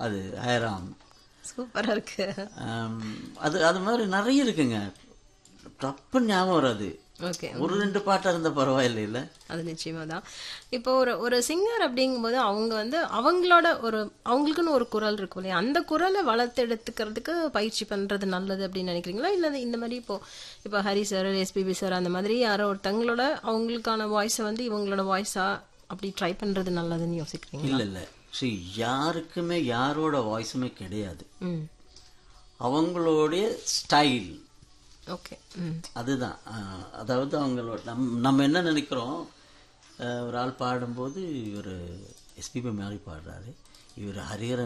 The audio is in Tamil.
அது ஹயராம் சூப்பரா இருக்கு ஆம், அது அது மாதிரி நிறைய இருக்குங்க தப்பு ஞாபகம் வராது ஓகே ஒரு ரெண்டு பாட்டா இருந்தா பரவாயில்லை இல்ல அது நிச்சயமா தான் இப்போ ஒரு ஒரு சிங்கர் அப்படிங்கும்போது அவங்க வந்து அவங்களோட ஒரு அவங்களுக்குன்னு ஒரு குரல் இருக்கும் இல்லையா அந்த குரலை வளர்த்து எடுத்துக்கிறதுக்கு பயிற்சி பண்றது நல்லது அப்படின்னு நினைக்கிறீங்களா இல்ல இந்த மாதிரி இப்போ இப்போ ஹரி சார் எஸ்பிபி சார் அந்த மாதிரி யாரோ ஒருத்தங்களோட அவங்களுக்கான வாய்ஸை வந்து இவங்களோட வாய்ஸா அப்படி ட்ரை பண்றது நல்லதுன்னு யோசிக்கிறீங்க இல்ல இல்ல சரி யாருக்குமே யாரோட வாய்ஸுமே கிடையாது ம் அவங்களுடைய ஸ்டைல் ஓகே ம் அதுதான் ஆஹ், அதாவது அவங்களோட நம் நம்ம என்ன நினைக்கிறோம் ஆஹ், ஒரு ஆள் பாடும்போது இவர் எஸ்பிபி மாதிரி பாடுறாரு இவர் ஹரிஹரன்